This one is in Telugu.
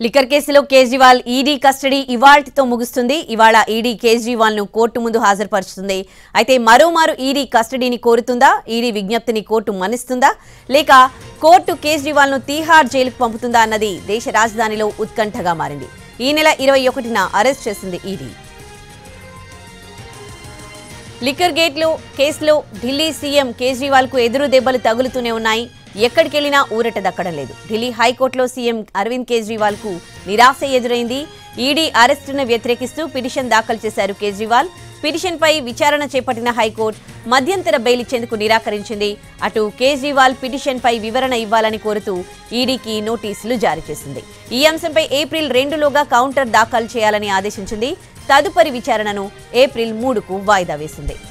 లిక్కర్ కేసులో కేజ్రీవాల్ ఈడీ కస్టడీ ఇవాళ్టితో ముగుస్తుంది ఇవాళ ఈడీ కేజ్రీవాల్ ను కోర్టు ముందు హాజరుపరుచుతుంది అయితే మరోమారు ఈడీ కస్టడీని కోరుతుందా ఈడీ విజ్ఞప్తిని కోర్టు మన్నిస్తుందా లేక కోర్టు కేజ్రీవాల్ ను తీహార్ జైలుకు పంపుతుందా అన్నది దేశ రాజధానిలో ఉత్కంఠగా మారింది ఈ నెల ఇరవై ఒకటిన అరెస్ట్ చేసింది ఈడీ లిక్కర్ గేట్లో కేసులో ఢిల్లీ సీఎం కేజ్రీవాల్ కు ఎదురు దెబ్బలు తగులుతూనే ఉన్నాయి ఎక్కడికెళ్లినా ఊరట దక్కడం లేదు ఢిల్లీ హైకోర్టులో సీఎం అరవింద్ కేజ్రీవాల్ కు నిరాశ ఎదురైంది ఈడీ అరెస్టును వ్యతిరేకిస్తూ పిటిషన్ దాఖలు చేశారు కేజ్రీవాల్ పిటిషన్పై విచారణ చేపట్టిన హైకోర్టు మధ్యంతర బెయిల్ ఇచ్చేందుకు నిరాకరించింది అటు కేజ్రీవాల్ పిటిషన్పై వివరణ ఇవ్వాలని కోరుతూ ఈడీకి నోటీసులు జారీ చేసింది ఈ అంశంపై ఏప్రిల్ రెండులోగా కౌంటర్ దాఖలు చేయాలని ఆదేశించింది తదుపరి విచారణను ఏప్రిల్ మూడుకు వాయిదా వేసింది